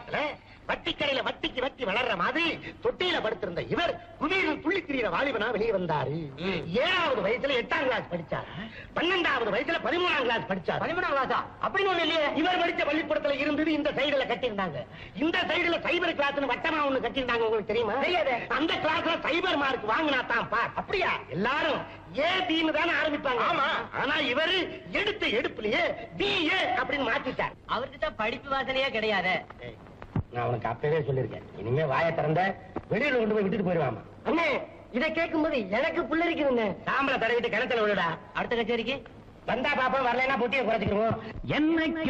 காலத்துல வட்டி கடையில வட்டிக்கு வட்டி வளர்ற மாதிரி தொட்டியில படுத்திருந்த இவர் குதிரையில் துள்ளி திரியிற வாலிபனா வெளியே வந்தாரு ஏழாவது வயசுல எட்டாம் கிளாஸ் படிச்சார் பன்னெண்டாவது வயசுல பதிமூணாம் கிளாஸ் படிச்சார் பதிமூணாம் கிளாஸா அப்படின்னு ஒண்ணு இல்லையே இவர் படிச்ச பள்ளிக்கூடத்துல இருந்தது இந்த சைடுல கட்டியிருந்தாங்க இந்த சைடுல சைபர் கிளாஸ்னு வட்டமா ஒண்ணு கட்டியிருந்தாங்க உங்களுக்கு தெரியுமா தெரியாதே. அந்த கிளாஸ்ல சைபர் மார்க் வாங்கினா தான் பா அப்படியா எல்லாரும் ஏ பின்னு தானே ஆரம்பிப்பாங்க ஆமா. ஆனா இவரு எடுத்த எடுப்புலயே பி ஏ அப்படின்னு மாத்திட்டார் அவருக்கு தான் படிப்பு வாசனையே கிடையாது ஏய், நான் உனக்கு அப்பவே சொல்லிருக்கேன் இனிமே வாயை திறந்த வெளியில கொண்டு போய் விட்டுட்டு போயிருவாமா அண்ணே இத கேட்கும்போது எனக்கு புள்ளரிக்குதுங்க சாம்பல தடவிட்டு கிணத்துல விடுடா அடுத்த கச்சேரிக்கு வந்தா பாப்பா வரலைன்னா பொட்டியை குறைச்சிக்கிறோம் என்னைக்கு